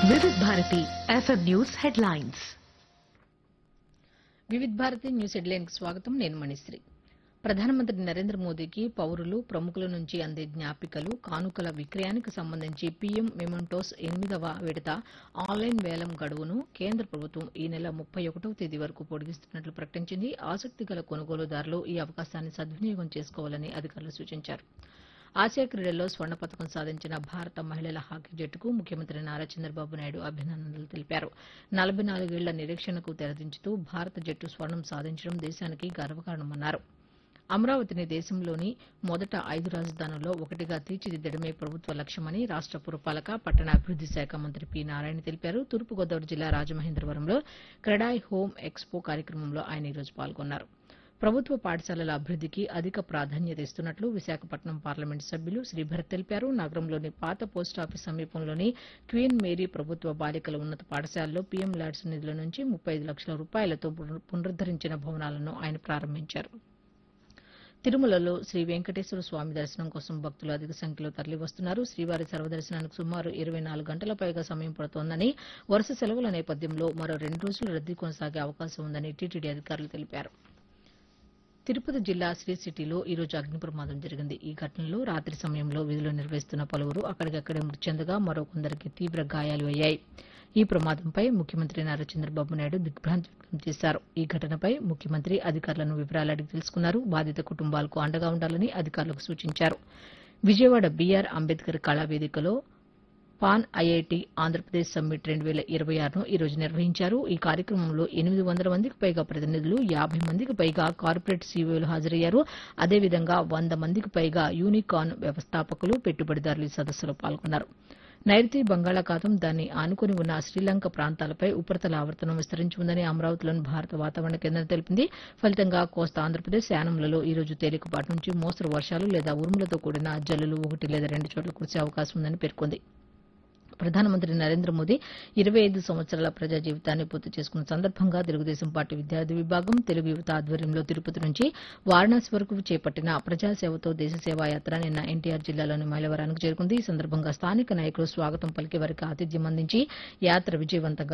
వివిధ Bharati F M news headlines Vividh Bharati news హెడ్లైన్కి స్వాగతం నేను మణిశ్రీ ప్రధానమంత్రి నరేంద్ర మోదీకి పౌరులు ప్రముఖుల నుంచి అందే జ్ఞాపికలు కానుకల విక్రయానికి సంబంధించి పీఎం మెమంటోస్ ఎనిమిదవ విడత ఆన్లైన్ వేలం గడువును కేంద్ర ప్రభుత్వం ఈ నెల ముప్పై ఒకటవ తేదీ వరకు పొడిగిస్తున్నట్లు ప్రకటించింది ఆసక్తి గల కొనుగోలుదారులు ఈ అవకాశాన్ని సద్వినియోగం చేసుకోవాలని అధికారులు సూచించారు ఆసియా క్రీడల్లో స్వర్ణ పథకం సాధించిన భారత మహిళల హాకీ జట్టుకు ముఖ్యమంత్రి నారా చంద్రబాబు నాయుడు అభినందనలు తెలిపారు నలభై నాలుగేళ్ల నిరీక్షణకు తెరదించుతూ భారత జట్టు స్వర్ణం సాధించడం దేశానికి గర్వకారణమన్నారు అమరావతిని దేశంలోని మొదట ఐదు రాజధానుల్లో ఒకటిగా తీర్చిదిద్దడమే ప్రభుత్వ లక్ష్యమని రాష్ట పురపాలక పట్టణాభివృద్ది శాఖ మంత్రి పి నారాయణ తెలిపారు తూర్పుగోదావరి జిల్లా రాజమహేంద్రవరంలో క్రెడాయ్ హోమ్ ఎక్స్పో కార్యక్రమంలో ఆయన ఈరోజు పాల్గొన్నారు ప్రభుత్వ పాఠశాలల అభివృద్దికి అధిక ప్రాధాన్యత ఇస్తున్నట్లు విశాఖపట్నం పార్లమెంటు సభ్యులు శ్రీభరత్ తెలిపారు నగరంలోని పాత పోస్టాఫీస్ సమీపంలోని క్వీన్ మేరీ ప్రభుత్వ బాలికల ఉన్నత పాఠశాలలో పీఎం ల్యాడ్స్ నిధుల నుంచి ముప్పై ఐదు లక్షల రూపాయలతో పునరుద్దరించిన భవనాలను ఆయన ప్రారంభించారు తిరుమలలో శ్రీ వెంకటేశ్వర స్వామి దర్శనం కోసం భక్తులు అధిక సంఖ్యలో తరలివస్తున్నారు శ్రీవారి సర్వదర్శనానికి సుమారు ఇరవై నాలుగు గంటల పైగా సమయం పడుతోందని వరుస సెలవుల నేపథ్యంలో మరో రెండు రోజులు రద్దీ కొనసాగే అవకాశం ఉందని టీటీడీ అధికారులు తెలిపారు తిరుపతి జిల్లా శ్రీ సిటీలో ఈ రోజు అగ్ని ప్రమాదం జరిగింది ఈ ఘటనలో రాత్రి సమయంలో విధులు నిర్వహిస్తున్న పలువురు అక్కడికక్కడే మృతి చెందగా మరో కొందరికి తీవ్ర గాయాలు అయ్యాయి ఈ ప్రమాదంపై ముఖ్యమంత్రి నారా చంద్రబాబు నాయుడు దిగ్భ్రాంతి వ్యక్తం చేశారు ఈ ఘటనపై ముఖ్యమంత్రి అధికారులను వివరాలు అడిగి తెలుసుకున్నారు బాధిత కుటుంబాలకు అండగా ఉండాలని అధికారులకు సూచించారు విజయవాడ బీఆర్ అంబేద్కర్ కళావేదికలో పాన్ ఐఐటి ఆంధ్రప్రదేశ్ సమ్మిట్ రెండు వేల ఇరవై ఆరును ఈ రోజు నిర్వహించారు ఈ కార్యక్రమంలో ఎనిమిది వందల మందికి పైగా ప్రతినిధులు యాభై మందికి పైగా కార్పొరేట్ సీఈఓలు హాజరయ్యారు అదేవిధంగా వంద మందికి పైగా యూనికాన్ వ్యవస్థాపకులు పెట్టుబడిదారులు ఈ సదస్సులో పాల్గొన్నారు నైరుతి బంగాళాఖాతం దాన్ని ఆనుకుని ఉన్న శ్రీలంక ప్రాంతాలపై ఉపరితల ఆవర్తనం విస్తరించి ఉందని అమరావతిలోని భారత వాతావరణ కేంద్రం తెలిపింది ఫలితంగా కోస్తా ఆంధ్రప్రదేశ్ యానంలలో ఈ రోజు తేలికపాటి నుంచి మోస్తరు వర్షాలు లేదా ఉరుములతో కూడిన జల్లులు ఒకటి లేదా రెండు చోట్ల కురిసే అవకాశం ఉందని పేర్కొంది ప్రధానమంత్రి నరేంద్ర మోదీ ఇరవై ఐదు సంవత్సరాల ప్రజా జీవితాన్ని పూర్తి చేసుకున్న సందర్భంగా తెలుగుదేశం పార్టీ విద్యార్థి విభాగం తెలుగు యువత ఆధ్వర్యంలో తిరుపతి నుంచి వారణాసి వరకు చేపట్టిన ప్రజాసేవతో దేశ సేవా యాత్ర నిన్న ఎన్టీఆర్ జిల్లాలోని మైలవరానికి చేరుకుంది ఈ సందర్భంగా స్థానిక నాయకులు స్వాగతం పలికే వారికి ఆతిథ్యం అందించి యాత్ర విజయవంతంగా